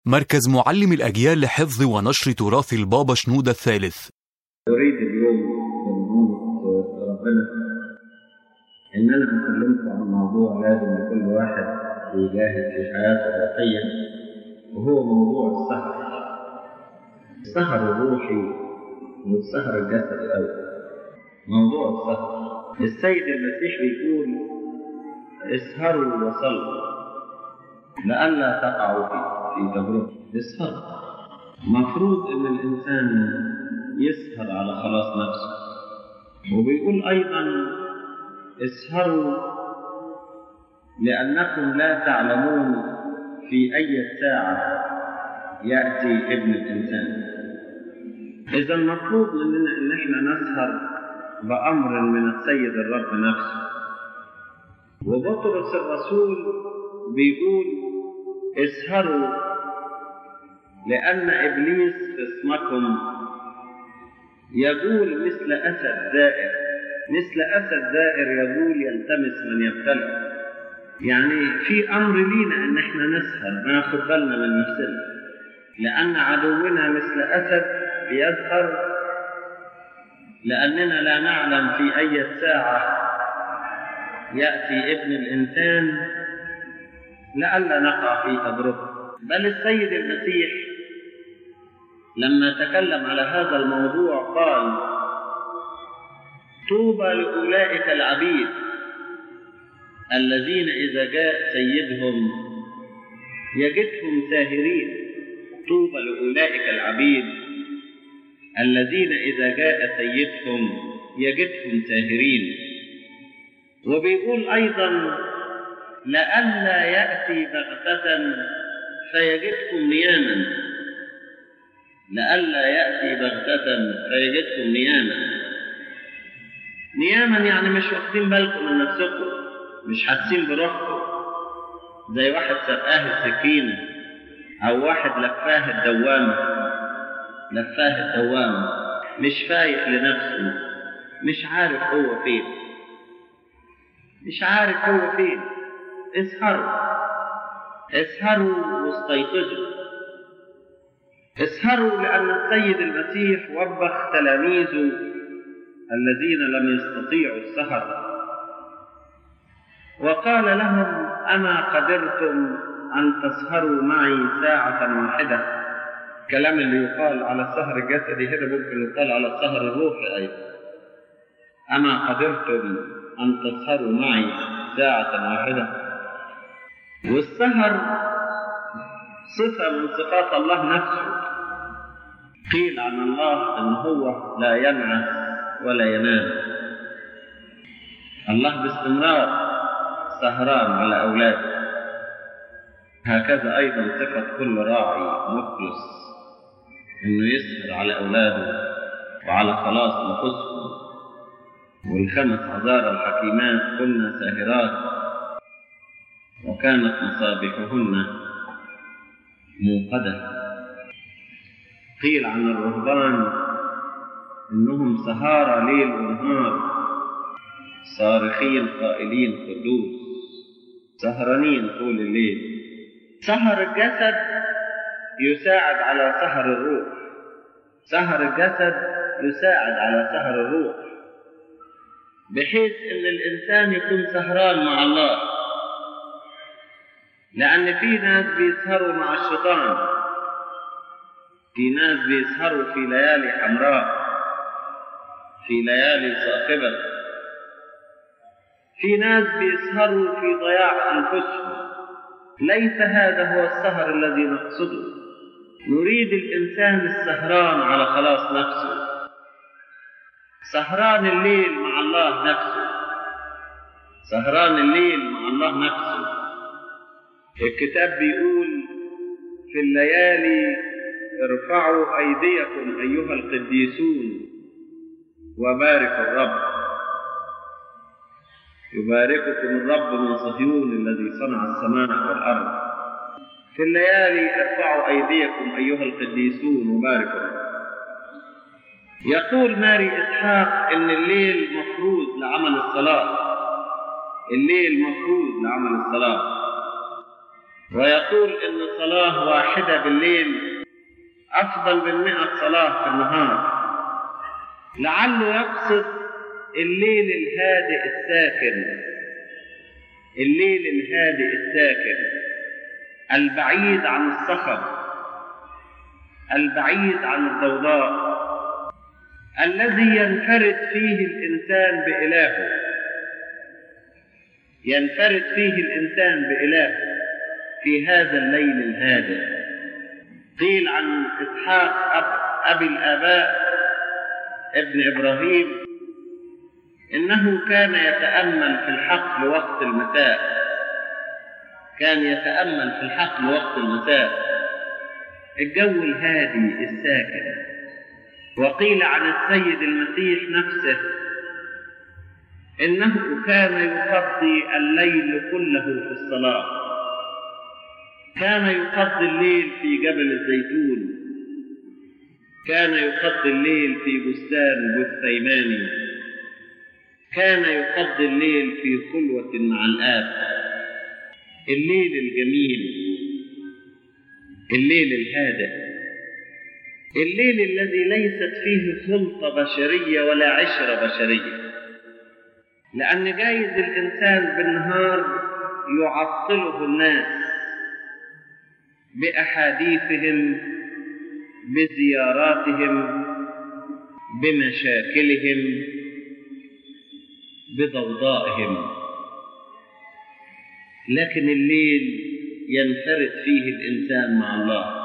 مركز معلم الأجيال لحفظ ونشر تراث البابا شنودة الثالث أريد اليوم بمعونة ربنا إن أنا أكلمكم عن موضوع لازم لكل واحد يجاهد في حياته الروحية وهو موضوع السهر السهر الروحي والسهر الجسدي الأول موضوع السهر السيد المسيح بيقول اسهروا وصلوا لئلا تقعوا في في تجربة اسهروا مفروض ان الانسان يسهر على خلاص نفسه وبيقول ايضا اسهروا لانكم لا تعلمون في اي ساعه ياتي ابن الانسان اذا المفروض مننا ان احنا نسهر بامر من السيد الرب نفسه وبطرس الرسول بيقول اسهروا لأن إبليس خصمكم يقول مثل أسد زائر مثل أسد زائر يقول يلتمس من يبتلع يعني في أمر لينا إن إحنا نسهر ناخد بالنا من نفسنا لأن عدونا مثل أسد بيسهر لأننا لا نعلم في أي ساعة يأتي ابن الإنسان لئلا نقع في تجربة بل السيد المسيح لما تكلم على هذا الموضوع قال طوبى لأولئك العبيد الذين إذا جاء سيدهم يجدهم ساهرين طوبى لأولئك العبيد الذين إذا جاء سيدهم يجدهم ساهرين وبيقول أيضا لئلا يأتي بغتة فيجدكم نياما لئلا يأتي بغتة فيجدكم نياما نياما يعني مش واخدين بالكم من نفسكم مش حاسين بروحكم زي واحد سرقاه السكينة أو واحد لفاه الدوامة لفاه الدوامة مش فايق لنفسه مش عارف هو فين مش عارف هو فين اسهروا اسهروا واستيقظوا اسهروا لأن السيد المسيح وبخ تلاميذه الذين لم يستطيعوا السهر وقال لهم أما قدرتم أن تسهروا معي ساعة واحدة الكلام اللي يقال على السهر الجسدي هنا ممكن يقال على السهر الروحي أيضا أما قدرتم أن تسهروا معي ساعة واحدة والسهر صفة من صفات الله نفسه قيل عن الله أن هو لا ينعس ولا ينام الله باستمرار سهران على أولاده هكذا أيضا صفة كل راعي مخلص إنه يسهر على أولاده وعلى خلاص نفوسهم والخمس عذار الحكيمات كن ساهرات وكانت مصابيحهن موقدة قيل عن الرهبان إنهم سهارى ليل ونهار صارخين قائلين قدوس سهرانين طول الليل سهر الجسد يساعد على سهر الروح سهر الجسد يساعد على سهر الروح بحيث ان الانسان يكون سهران مع الله لان في ناس بيسهروا مع الشيطان في ناس بيسهروا في ليالي حمراء في ليالي صاخبه في ناس بيسهروا في ضياع انفسهم ليس هذا هو السهر الذي نقصده نريد الانسان السهران على خلاص نفسه سهران الليل مع الله نفسه سهران الليل مع الله نفسه الكتاب بيقول في الليالي ارفعوا ايديكم ايها القديسون وباركوا الرب يبارككم الرب من صهيون الذي صنع السماء والارض في الليالي ارفعوا ايديكم ايها القديسون وباركوا الرب يقول ماري إسحاق إن الليل مفروض لعمل الصلاة الليل مفروض لعمل الصلاة ويقول إن صلاة واحدة بالليل أفضل من مئة صلاة في النهار لعله يقصد الليل الهادئ الساكن الليل الهادئ الساكن البعيد عن الصخب البعيد عن الضوضاء الذي ينفرد فيه الإنسان بإلهه ينفرد فيه الإنسان بإلهه في هذا الليل الهادئ قيل عن إسحاق أب أبي الآباء ابن إبراهيم إنه كان يتأمل في الحقل وقت المساء كان يتأمل في الحقل وقت المساء الجو الهادي الساكن وقيل عن السيد المسيح نفسه إنه كان يقضي الليل كله في الصلاة كان يقضي الليل في جبل الزيتون كان يقضي الليل في بستان بثيماني كان يقضي الليل في خلوة مع الآب الليل الجميل الليل الهادئ الليل الذي ليست فيه خلطة بشرية ولا عشرة بشرية لأن جايز الإنسان بالنهار يعطله الناس بأحاديثهم بزياراتهم بمشاكلهم بضوضائهم لكن الليل ينفرد فيه الإنسان مع الله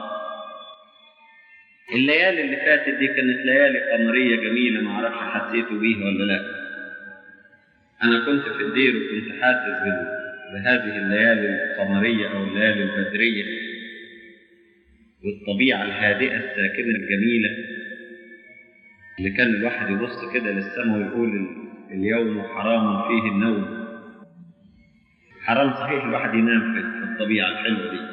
الليالي اللي فاتت دي كانت ليالي قمرية جميلة ما اعرفش حسيتوا بيها ولا لا أنا كنت في الدير وكنت حاسس بهذه الليالي القمرية أو الليالي البدرية والطبيعة الهادئة الساكنة الجميلة اللي كان الواحد يبص كده للسماء ويقول اليوم حرام فيه النوم حرام صحيح الواحد ينام في الطبيعة الحلوة دي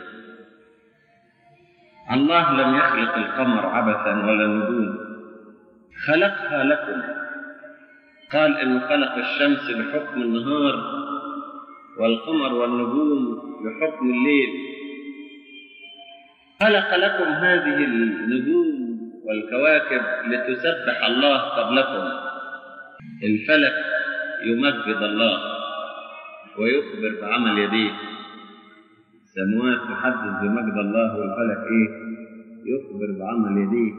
الله لم يخلق القمر عبثا ولا النجوم خلقها لكم قال انه خلق الشمس لحكم النهار والقمر والنجوم لحكم الليل خلق لكم هذه النجوم والكواكب لتسبح الله قبلكم الفلك يمجد الله ويخبر بعمل يديه السماوات تحدث بمجد الله والفلك ايه يخبر بعمل يديه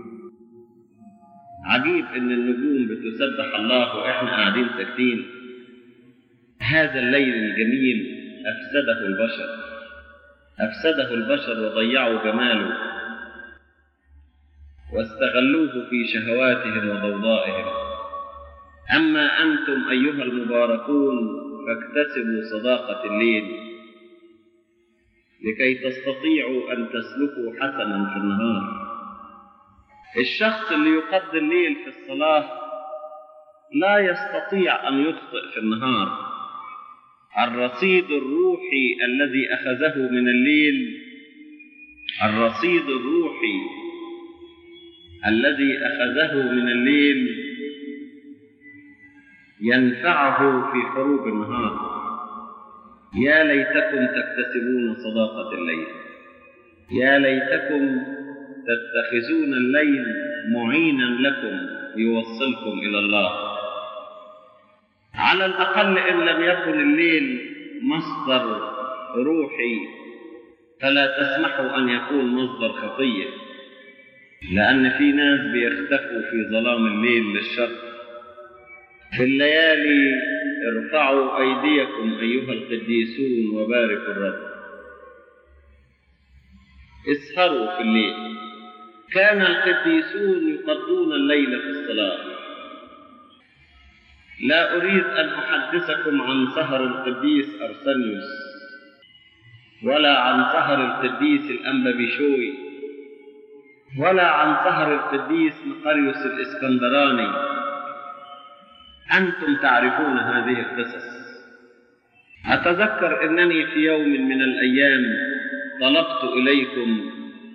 عجيب ان النجوم بتسبح الله واحنا قاعدين ساكتين هذا الليل الجميل افسده البشر افسده البشر وضيعوا جماله واستغلوه في شهواتهم وضوضائهم اما انتم ايها المباركون فاكتسبوا صداقه الليل لكي تستطيعوا أن تسلكوا حسنا في النهار الشخص اللي يقضي الليل في الصلاة لا يستطيع أن يخطئ في النهار الرصيد الروحي الذي أخذه من الليل الرصيد الروحي الذي أخذه من الليل ينفعه في حروب النهار يا ليتكم تكتسبون صداقة الليل يا ليتكم تتخذون الليل معينا لكم يوصلكم إلى الله على الأقل إن لم يكن الليل مصدر روحي فلا تسمحوا أن يكون مصدر خطية لأن في ناس بيختفوا في ظلام الليل للشر في الليالي ارفعوا أيديكم أيها القديسون وباركوا الرب اسهروا في الليل كان القديسون يقضون الليل في الصلاة لا أريد أن أحدثكم عن سهر القديس أرسنيوس ولا عن سهر القديس الأنبابيشوي ولا عن سهر القديس مقريوس الإسكندراني أنتم تعرفون هذه القصص أتذكر أنني في يوم من الأيام طلبت إليكم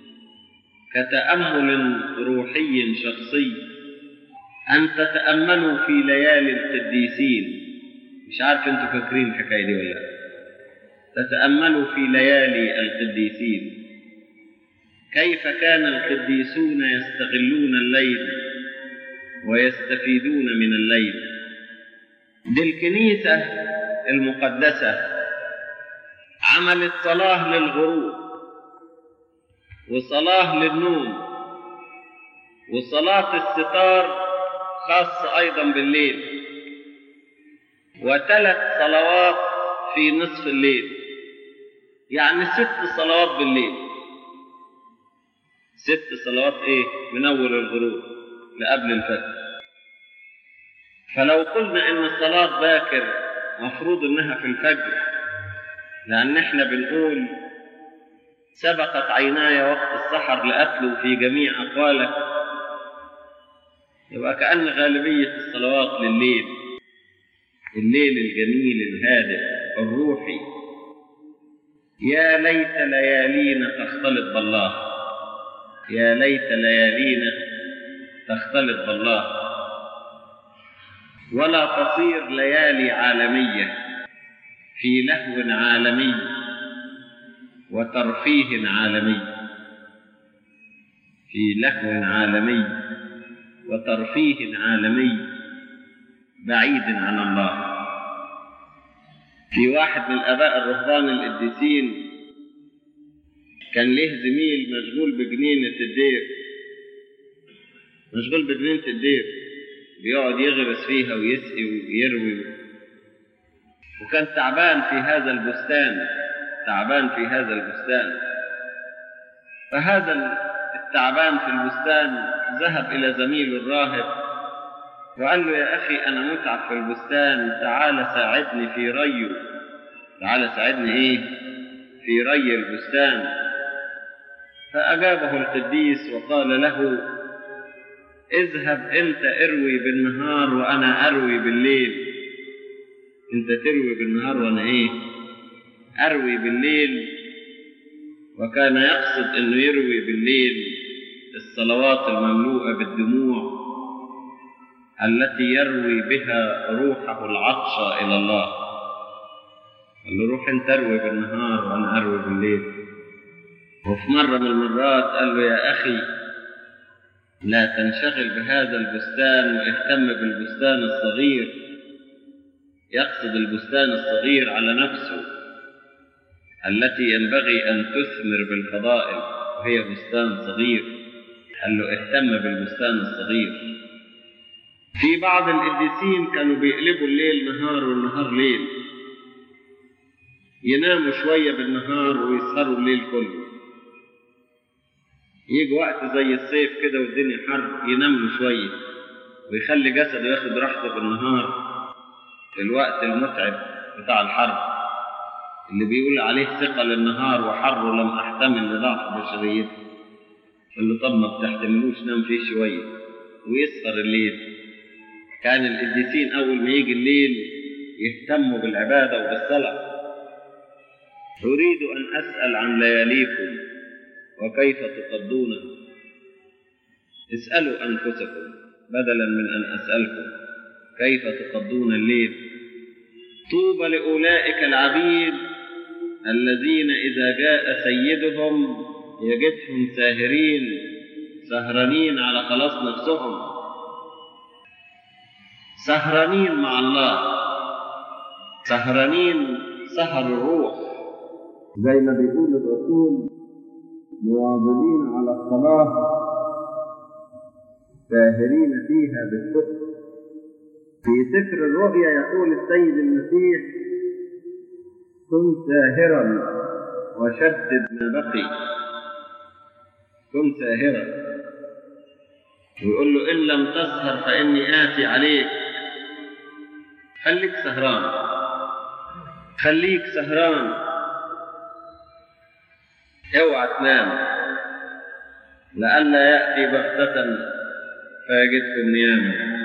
كتأمل روحي شخصي أن تتأملوا في ليالي القديسين مش عارف أنتوا فاكرين الحكاية دي ولا تتأملوا في ليالي القديسين كيف كان القديسون يستغلون الليل ويستفيدون من الليل دي الكنيسة المقدسة عملت صلاة للغروب وصلاة للنوم وصلاة الستار خاصة أيضا بالليل وثلاث صلوات في نصف الليل يعني ست صلوات بالليل ست صلوات ايه من اول الغروب لقبل الفجر فلو قلنا ان الصلاة باكر مفروض انها في الفجر لان احنا بنقول سبقت عيناي وقت السحر لأتلو في جميع أقوالك يبقى كأن غالبية الصلوات لليل الليل الجميل الهادئ الروحي يا ليت ليالينا تختلط بالله يا ليت ليالينا تختلط بالله ولا تصير ليالي عالمية في لهو عالمي وترفيه عالمي في لهو عالمي وترفيه عالمي بعيد عن الله في واحد من الآباء الرهبان القديسين كان له زميل مشغول بجنينة الدير مشغول بجنينة الدير بيقعد يغرس فيها ويسقي ويروي وكان تعبان في هذا البستان تعبان في هذا البستان فهذا التعبان في البستان ذهب إلى زميله الراهب وقال له يا أخي أنا متعب في البستان تعال ساعدني في ريه تعال ساعدني إيه في ري البستان فأجابه القديس وقال له اذهب أنت اروي بالنهار وأنا أروي بالليل أنت تروي بالنهار وأنا إيه أروي بالليل وكان يقصد أنه يروي بالليل الصلوات المملوءة بالدموع التي يروي بها روحه العطش إلى الله قال له روح أنت أروي بالنهار وأنا أروي بالليل وفي مرة من المرات قال له يا أخي لا تنشغل بهذا البستان واهتم بالبستان الصغير يقصد البستان الصغير على نفسه التي ينبغي أن تثمر بالفضائل وهي بستان صغير قال له اهتم بالبستان الصغير في بعض القديسين كانوا بيقلبوا الليل نهار والنهار ليل يناموا شوية بالنهار ويسهروا الليل كله يجي وقت زي الصيف كده والدنيا حر ينام له شوية ويخلي جسده ياخد راحته بالنهار في الوقت المتعب بتاع الحر اللي بيقول عليه ثقل النهار وحر لم أحتمل لضعف بشريتي اللي طب ما بتحتملوش نام فيه شوية ويسهر الليل كان القديسين أول ما يجي الليل يهتموا بالعبادة وبالصلاة أريد أن أسأل عن لياليكم وكيف تقضونها اسألوا أنفسكم بدلا من أن أسألكم كيف تقضون الليل طوبى لأولئك العبيد الذين إذا جاء سيدهم يجدهم ساهرين سهرانين على خلاص نفسهم سهرانين مع الله سهرانين سهر الروح زي ما بيقول الرسول مواظبين على الصلاة ساهرين فيها بالشكر في سفر الرؤيا يقول السيد المسيح كن ساهرا وشدد ما بقي كن ساهرا ويقول له إن لم تسهر فإني آتي عليك خليك سهران خليك سهران اوعى تنام لئلا يأتي بغتة فيجدكم نياما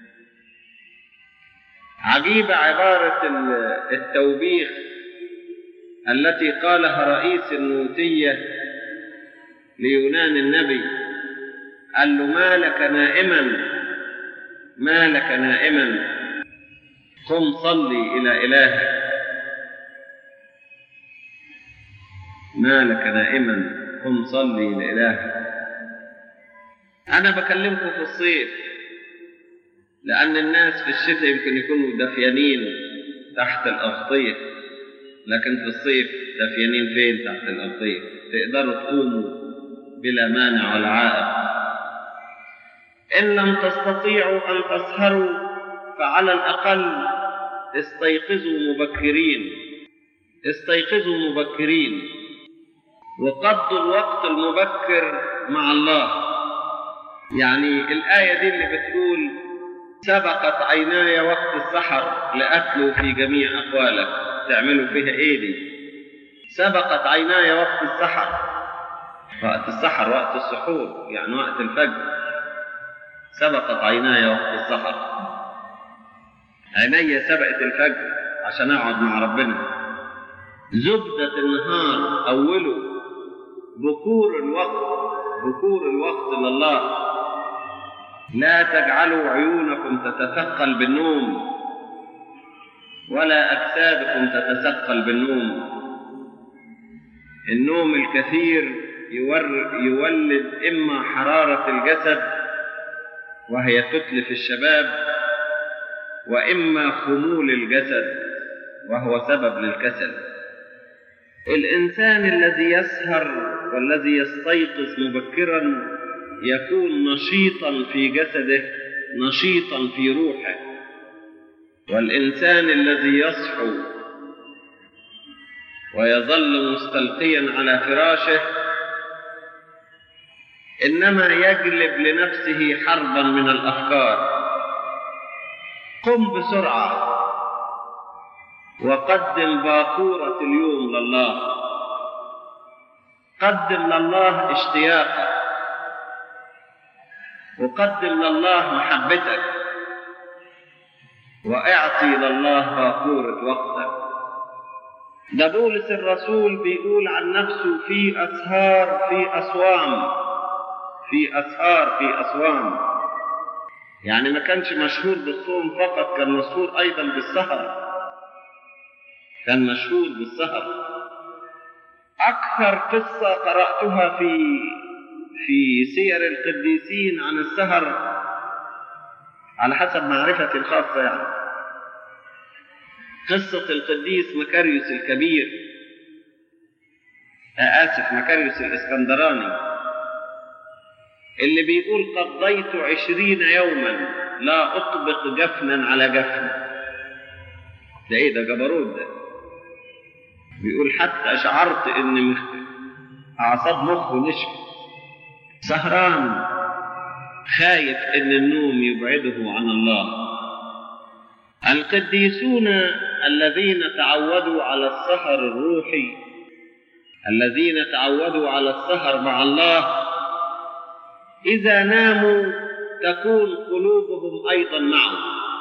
عجيبة عبارة التوبيخ التي قالها رئيس النوتية ليونان النبي قال له ما لك نائما ما لك نائما قم صلي إلى إلهك ما لك نائما قم صلي لإلهك أنا بكلمكم في الصيف لأن الناس في الشتاء يمكن يكونوا دفيانين تحت الأغطية لكن في الصيف دفيانين فين تحت الأغطية تقدروا تقوموا بلا مانع ولا عائق إن لم تستطيعوا أن تسهروا فعلى الأقل استيقظوا مبكرين استيقظوا مبكرين وقضوا الوقت المبكر مع الله يعني الآية دي اللي بتقول سبقت عيناي وقت السحر لأتلو في جميع أقوالك تعملوا فيها إيه دي سبقت عيناي وقت السحر وقت السحر وقت السحور يعني وقت الفجر سبقت عيناي وقت السحر عيني سبقت الفجر عشان اقعد مع ربنا زبدة النهار أوله بكور الوقت بكور الوقت لله لا تجعلوا عيونكم تتثقل بالنوم ولا أجسادكم تتثقل بالنوم النوم الكثير يولد إما حرارة الجسد وهي تتلف الشباب وإما خمول الجسد وهو سبب للكسل الإنسان الذي يسهر والذي يستيقظ مبكرا يكون نشيطا في جسده نشيطا في روحه والإنسان الذي يصحو ويظل مستلقيا على فراشه إنما يجلب لنفسه حربا من الأفكار قم بسرعة وقدم باكورة اليوم لله قدم لله اشتياقك وقدم لله محبتك واعطي لله باكورة وقتك ده بولس الرسول بيقول عن نفسه في أسهار في أصوام في أسهار في أصوام يعني ما كانش مشهور بالصوم فقط كان مشهور أيضا بالسهر كان مشهور بالسهر أكثر قصة قرأتها في في سير القديسين عن السهر على حسب معرفتي الخاصة يعني قصة القديس مكاريوس الكبير آسف مكاريوس الإسكندراني اللي بيقول قضيت عشرين يوما لا أطبق جفنا على جفن ده إيه ده جبروت ده بيقول حتى شعرت إن مخ... أعصاب مخه نشفت سهران خايف إن النوم يبعده عن الله القديسون الذين تعودوا على السهر الروحي الذين تعودوا على السهر مع الله إذا ناموا تكون قلوبهم أيضا معه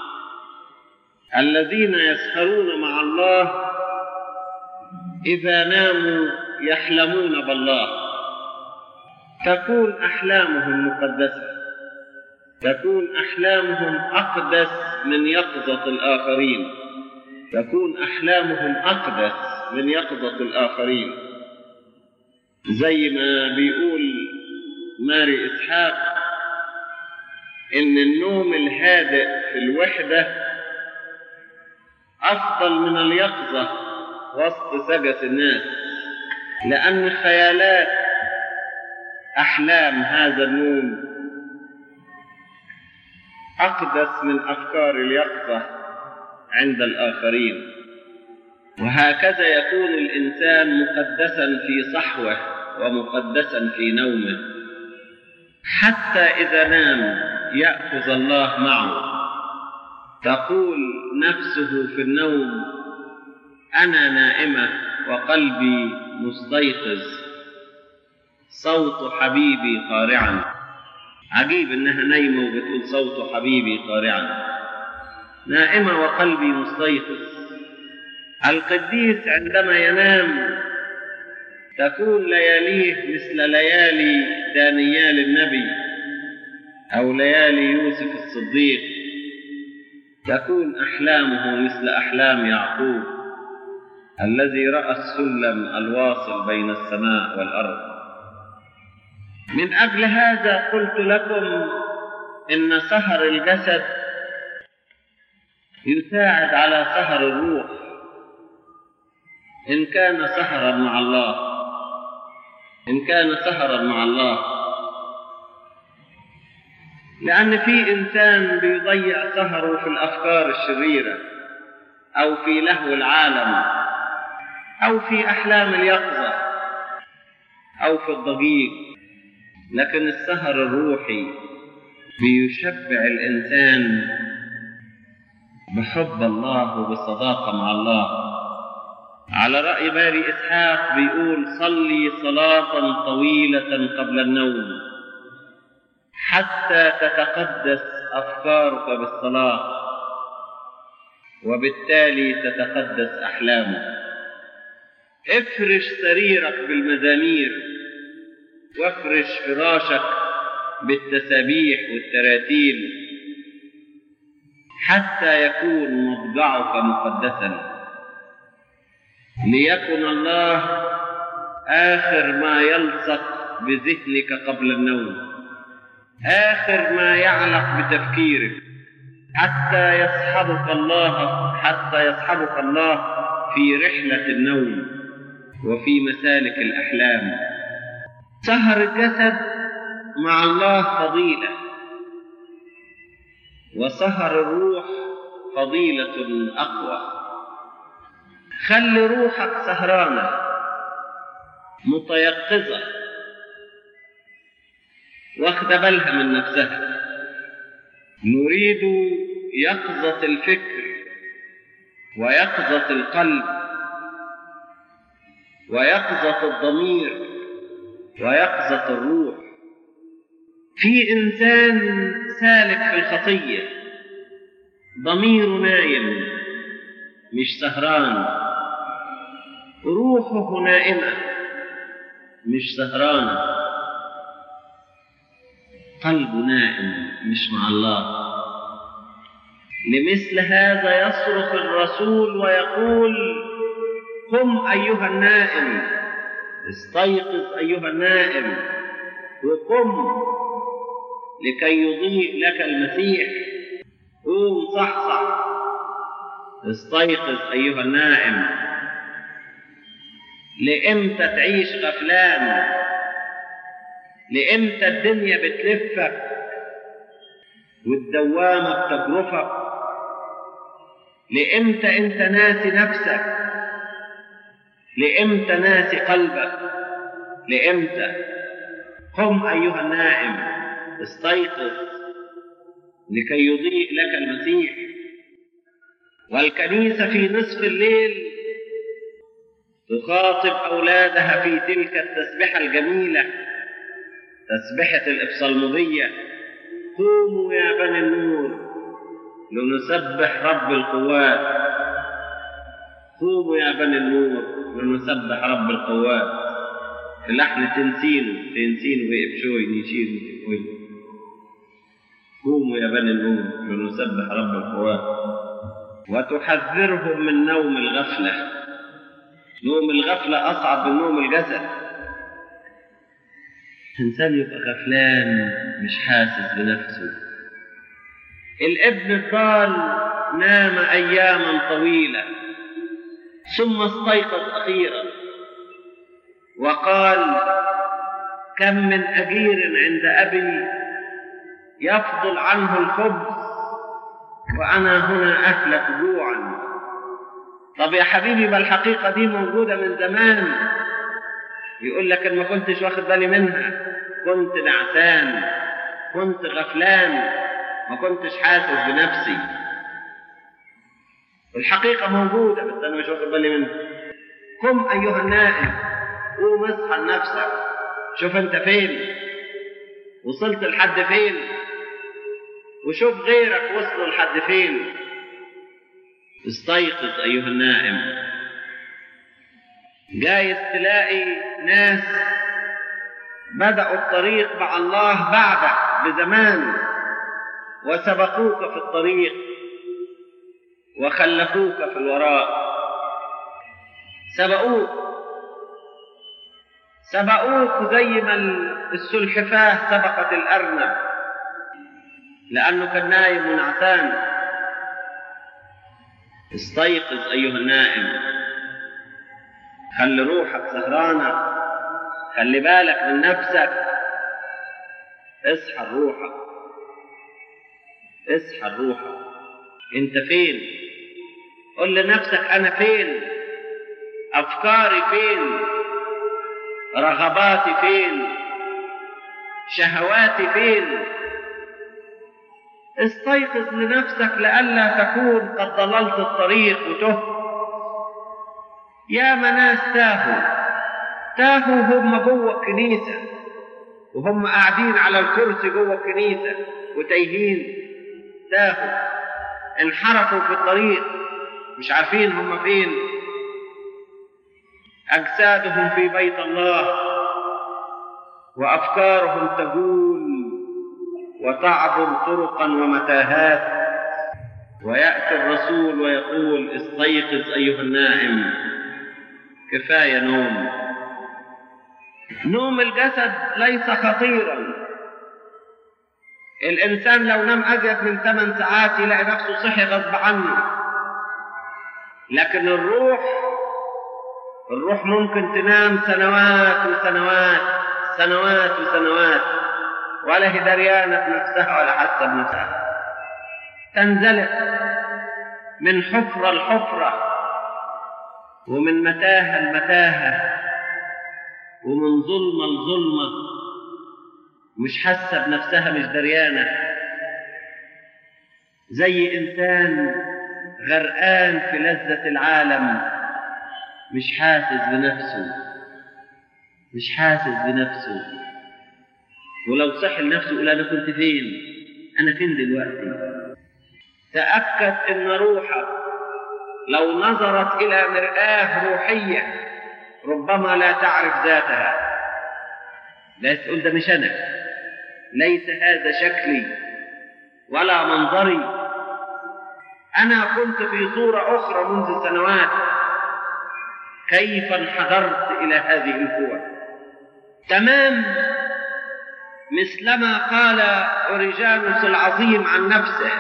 الذين يسهرون مع الله إذا ناموا يحلمون بالله تكون أحلامهم مقدسة تكون أحلامهم أقدس من يقظة الآخرين تكون أحلامهم أقدس من يقظة الآخرين زي ما بيقول ماري إسحاق إن النوم الهادئ في الوحدة أفضل من اليقظة وسط سجس الناس لأن خيالات أحلام هذا النوم أقدس من أفكار اليقظة عند الآخرين وهكذا يكون الإنسان مقدسا في صحوه ومقدسا في نومه حتى إذا نام يأخذ الله معه تقول نفسه في النوم أنا نائمة وقلبي مستيقظ صوت حبيبي قارعا عجيب إنها نايمة وبتقول صوت حبيبي قارعا نائمة وقلبي مستيقظ القديس عندما ينام تكون لياليه مثل ليالي دانيال النبي أو ليالي يوسف الصديق تكون أحلامه مثل أحلام يعقوب الذي رأى السلم الواصل بين السماء والأرض من أجل هذا قلت لكم إن سهر الجسد يساعد على سهر الروح إن كان سهرا مع الله إن كان سهرا مع الله لأن في إنسان بيضيع سهره في الأفكار الشريرة أو في لهو العالم أو في أحلام اليقظة أو في الضجيج لكن السهر الروحي بيشبع الإنسان بحب الله وبالصداقة مع الله على رأي ماري إسحاق بيقول صلي صلاة طويلة قبل النوم حتى تتقدس أفكارك بالصلاة وبالتالي تتقدس أحلامك افرش سريرك بالمزامير وافرش فراشك بالتسابيح والتراتيل حتى يكون مضجعك مقدسا ليكن الله آخر ما يلصق بذهنك قبل النوم آخر ما يعلق بتفكيرك حتى يصحبك الله حتى يصحبك الله في رحلة النوم وفي مسالك الأحلام سهر الجسد مع الله فضيلة وسهر الروح فضيلة أقوى خلي روحك سهرانة متيقظة واخد بالها من نفسها نريد يقظة الفكر ويقظة القلب ويقظة الضمير ويقظة الروح في إنسان سالك في الخطية ضميره نايم مش سهران روحه نائمة مش سهرانة قلبه نائم مش مع الله لمثل هذا يصرخ الرسول ويقول قم أيها النائم استيقظ أيها النائم وقم لكي يضيء لك المسيح قوم صحصح استيقظ أيها النائم لإمتى تعيش غفلان لإمتى الدنيا بتلفك والدوامة بتجرفك لإمتى أنت ناسي نفسك لإمتى ناسي قلبك لإمتى قم أيها النائم استيقظ لكي يضيء لك المسيح والكنيسة في نصف الليل تخاطب أولادها في تلك التسبحة الجميلة تسبحة الإبصالمودية قوموا يا بني النور لنسبح رب القوات قوموا يا بني النور لنسبح رب القوات في لحن تنسينه تنسينه ويبشوي نيشينه وي قوموا يا بني النور لنسبح رب القوات وتحذرهم من نوم الغفلة نوم الغفلة أصعب من نوم الجسد إنسان يبقى غفلان مش حاسس بنفسه الابن الضال نام أياما طويلة ثم استيقظ أخيرا وقال كم من أجير عند أبي يفضل عنه الخبز وأنا هنا أهلك جوعا طب يا حبيبي ما الحقيقة دي موجودة من زمان يقول لك إن ما كنتش واخد بالي منها كنت نعسان كنت غفلان ما كنتش حاسس بنفسي الحقيقة موجودة بس أنا مش واخد بالي منها قم أيها النائم قوم اصحى لنفسك شوف أنت فين وصلت لحد فين وشوف غيرك وصلوا لحد فين استيقظ أيها النائم جايز تلاقي ناس بدأوا الطريق مع الله بعدك بزمان وسبقوك في الطريق وخلفوك في الوراء سبقوك سبقوك زي ما السلحفاة سبقت الأرنب لأنه كان نايم ونعسان استيقظ أيها النائم خلي روحك سهرانة خلي بالك من نفسك اصحى روحك اصحى روحك انت فين قل لنفسك انا فين افكاري فين رغباتي فين شهواتي فين استيقظ لنفسك لئلا تكون قد ضللت الطريق وتهت يا ناس تاهوا تاهوا هم جوه الكنيسة وهم قاعدين على الكرسي جوه الكنيسة وتايهين تاهوا انحرفوا في الطريق مش عارفين هم فين أجسادهم في بيت الله وأفكارهم تجول وتعبر طرقا ومتاهات ويأتي الرسول ويقول استيقظ أيها النائم كفاية نوم نوم الجسد ليس خطيرا الإنسان لو نام أزيد من ثمان ساعات يلاقي نفسه صحي غصب عنه لكن الروح الروح ممكن تنام سنوات وسنوات سنوات وسنوات ولا هي دريانة بنفسها ولا حاسة بنفسها تنزلق من حفرة لحفرة ومن متاهة لمتاهة ومن ظلمة لظلمة مش حاسة بنفسها مش دريانة زي إنسان غرقان في لذة العالم مش حاسس بنفسه مش حاسس بنفسه ولو صح لنفسه يقول أنا كنت فين أنا فين دلوقتي تأكد إن روحك لو نظرت إلى مرآة روحية ربما لا تعرف ذاتها لا تقول ده مش أنا ليس هذا شكلي ولا منظري أنا كنت في صورة أخرى منذ سنوات كيف انحدرت إلى هذه القوى تمام مثلما قال أوريجانوس العظيم عن نفسه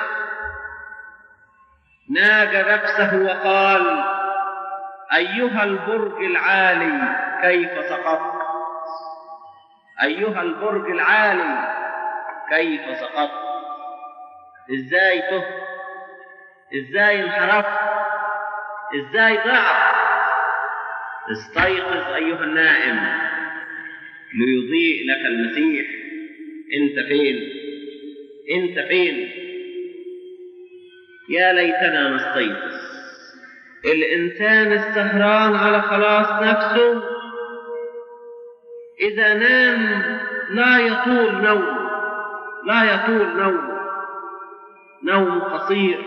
ناجى نفسه وقال أيها البرج العالي كيف سقطت أيها البرج العالي كيف سقطت إزاي تهت إزاي انحرفت إزاي ضعت استيقظ أيها النائم ليضيء لك المسيح أنت فين أنت فين يا ليتنا نستيقظ الإنسان السهران على خلاص نفسه إذا نام لا يطول نوم لا يطول نوم نوم قصير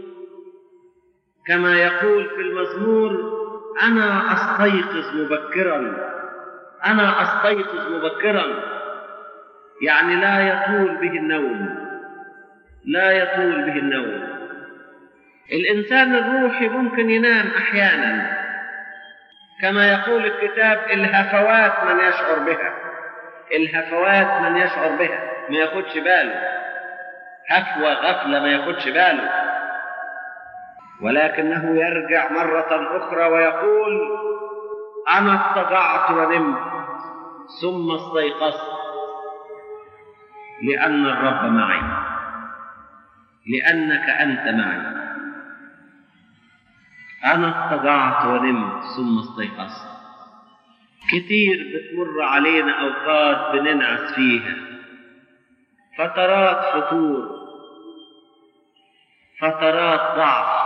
كما يقول في المزمور أنا أستيقظ مبكرا أنا أستيقظ مبكرا يعني لا يطول به النوم لا يطول به النوم الإنسان الروحي ممكن ينام أحيانا كما يقول الكتاب الهفوات من يشعر بها الهفوات من يشعر بها ما ياخدش باله هفوة غفلة ما ياخدش باله ولكنه يرجع مرة أخرى ويقول أنا اضطجعت ونمت ثم استيقظت لأن الرب معي لأنك أنت معي أنا اضطجعت ونمت ثم استيقظت كتير بتمر علينا أوقات بننعس فيها فترات فتور فترات ضعف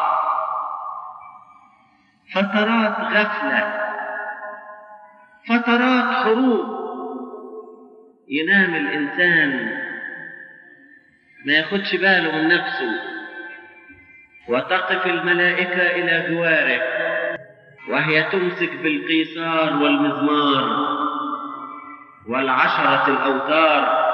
فترات غفلة فترات حروب ينام الإنسان ما ياخدش باله من نفسه وتقف الملائكة إلى جواره وهي تمسك بالقيصار والمزمار والعشرة الأوتار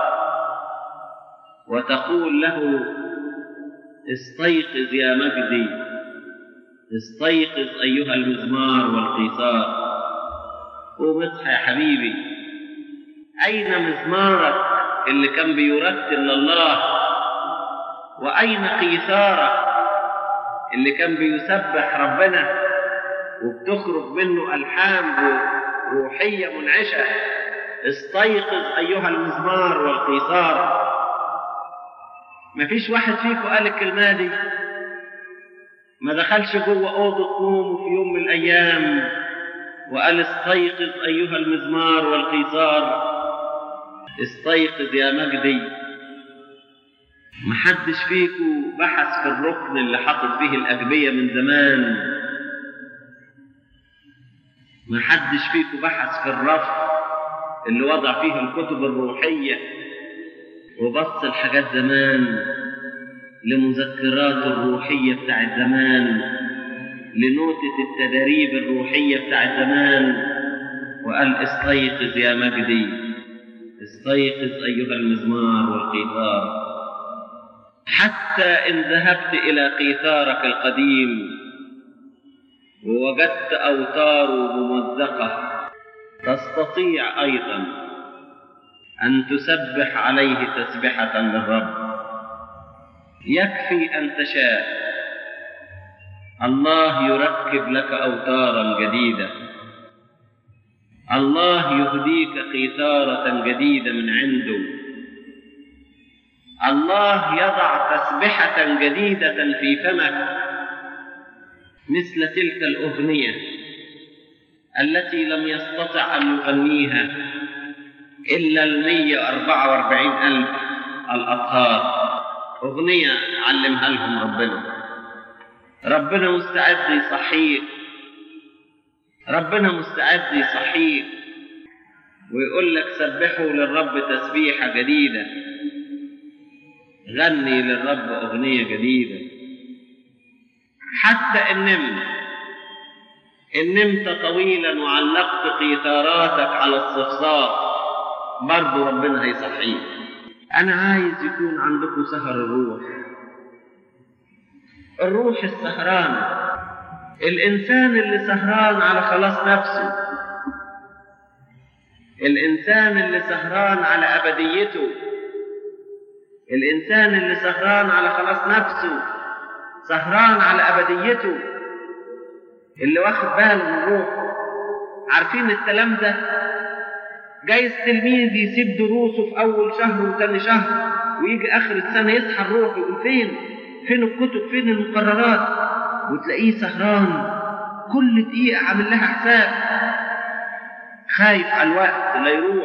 وتقول له استيقظ يا مجدي استيقظ أيها المزمار والقيثار قوم اصحى يا حبيبي أين مزمارك اللي كان بيرتل لله وأين قيثارك اللي كان بيسبح ربنا وبتخرج منه ألحان روحية منعشة استيقظ أيها المزمار والقيثار مفيش واحد فيكم قال الكلمة دي ما دخلش جوه أوضة نومه في يوم من الأيام وقال استيقظ أيها المزمار والقيثار استيقظ يا مجدي محدش فيكم بحث في الركن اللي حاطط فيه الأجبية من زمان محدش فيكم بحث في الرف اللي وضع فيه الكتب الروحية وبص الحاجات زمان لمذكرات الروحية بتاعت زمان لنوتة التدريب الروحية بتاعت زمان وقال استيقظ يا مجدي استيقظ أيها المزمار والقيثار حتى إن ذهبت إلى قيثارك القديم ووجدت أوتاره ممزقة تستطيع أيضا أن تسبح عليه تسبحة للرب يكفي أن تشاء الله يركب لك أوتارا جديدة الله يهديك قيثارة جديدة من عنده الله يضع تسبحة جديدة في فمك مثل تلك الأغنية التي لم يستطع أن يغنيها إلا المية أربعة وأربعين ألف الأطهار أغنية علمها لهم ربنا ربنا مستعد يصحيك ربنا مستعد يصحيك ويقول لك سبحوا للرب تسبيحة جديدة غني للرب أغنية جديدة حتى إن نمت إن نمت طويلا وعلقت قيثاراتك على الصفصاف برضو ربنا هيصحيك أنا عايز يكون عندكم سهر الروح الروح السهران الإنسان اللي سهران على خلاص نفسه الإنسان اللي سهران على أبديته الإنسان اللي سهران على خلاص نفسه سهران على أبديته اللي واخد باله من روحه عارفين الكلام ده جايز تلميذ يسيب دروسه في أول شهر وتاني شهر ويجي آخر السنة يصحى الروح يقول فين فين الكتب فين المقررات وتلاقيه سهران كل دقيقة عامل لها حساب خايف على الوقت لا يروح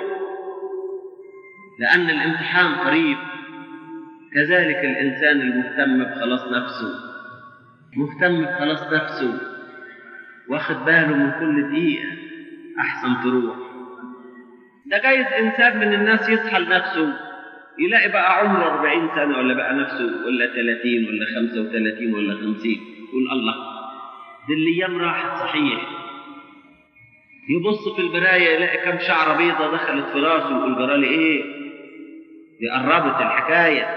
لأن الامتحان قريب كذلك الإنسان المهتم بخلاص نفسه مهتم بخلاص نفسه واخد باله من كل دقيقة أحسن تروح ده جايز إنسان من الناس يصحى لنفسه يلاقي بقى عمره 40 سنة ولا بقى نفسه ولا 30 ولا 35 ولا 50 يقول الله دي الأيام راحت صحيح يبص في المراية يلاقي كم شعرة بيضة دخلت في راسه ويقول جرالي إيه؟ دي قربت الحكاية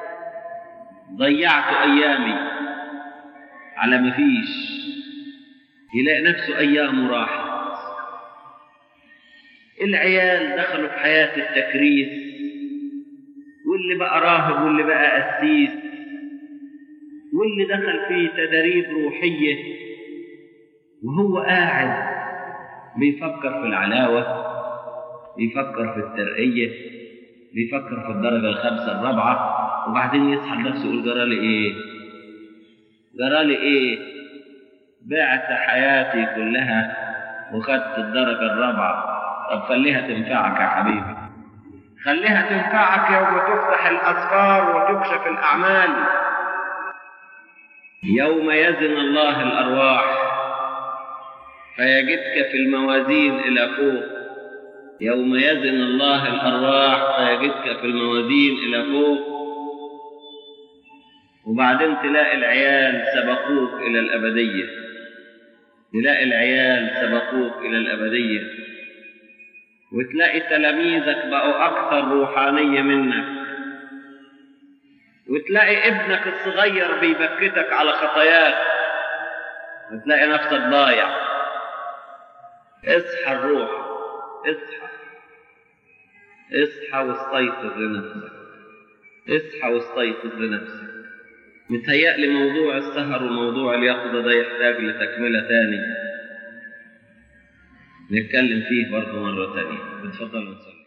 ضيعت أيامي على ما فيش يلاقي نفسه أيامه راحت العيال دخلوا في حياة التكريس واللي بقى راهب واللي بقى قسيس واللي دخل في تدريب روحية وهو قاعد بيفكر في العلاوة بيفكر في الترقية بيفكر في الدرجة الخامسة الرابعة وبعدين يصحى لنفسه يقول جرالي ايه جرالي ايه بعت حياتي كلها وخدت الدرجة الرابعة طب خليها تنفعك يا حبيبي خليها تنفعك يوم تفتح الأسفار وتكشف الأعمال يوم يزن الله الأرواح فيجدك في الموازين إلى فوق يوم يزن الله الأرواح فيجدك في الموازين إلى فوق وبعدين تلاقي العيال سبقوك إلى الأبدية تلاقي العيال سبقوك إلى الأبدية وتلاقي تلاميذك بقوا أكثر روحانية منك وتلاقي ابنك الصغير بيبكتك على خطاياك هتلاقي نفسك ضايع اصحى الروح اصحى اصحى واستيقظ لنفسك اصحى واستيقظ لنفسك متهيألي موضوع السهر وموضوع اليقظة ده يحتاج لتكملة تاني نتكلم فيه برضه مرة تانية اتفضل نصلي